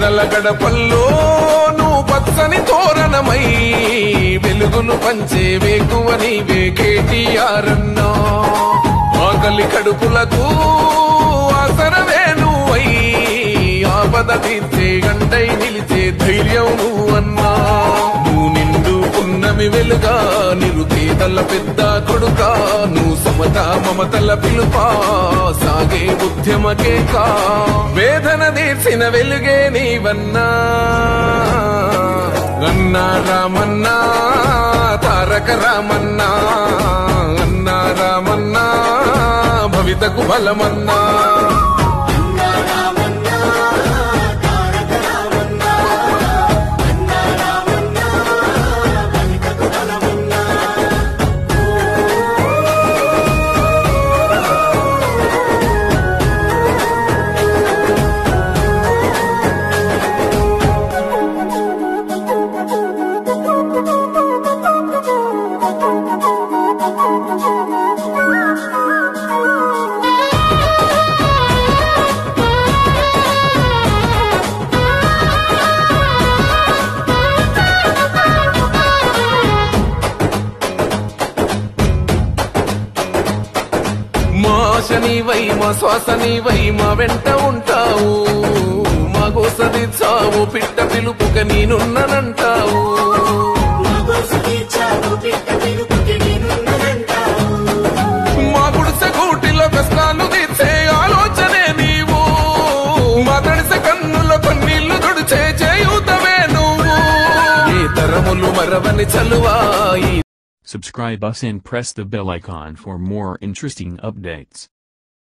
పేదల గడపల్లో నువ్వు పచ్చని తోరణమై వెలుగును పంచే వేకువ నీవే కేటీఆర్ అన్నా ఆకలి కడుపులకు ఆసరవే నువ్వై ఆపద తీర్చే గంటై నిలిచే ధైర్యం నువ్వన్నా నువ్వు నిండు పున్నమి వెలుగా నిరుపేదల పెద్ద కొడుక నువ్వు సమత మమతల పిలుపా సాగే ఉద్యమ కేక వేదన తీర్చిన వెలుగే నీవన్నా అన్నా రామన్నా తారక రామన్నా అన్నా రామన్నా భవితకు బలమన్నా అన్నా రామన్నా తారక రామన్నా అన్నా రామన్నా బలితకు బలమన్నా మా శనివై మా శ్వాసనివై మా వెంట ఉంటావు మా గోసది చావు పిట్ట పిలుపుక నేనున్ననంటావు మగోసు తీర్చావు పిట్ట పిలుపుకి నేనున్నదంటావు మా గుడిసె గూటిలో కష్టాలు తీర్చే ఆలోచనే నీవు మా తడిసె కన్నుల కన్నీళ్లు తుడిచే చేయుతవే నువ్వు ఏ తరములు మరవని చలువా ఈ Subscribe us and press the bell icon for more interesting updates.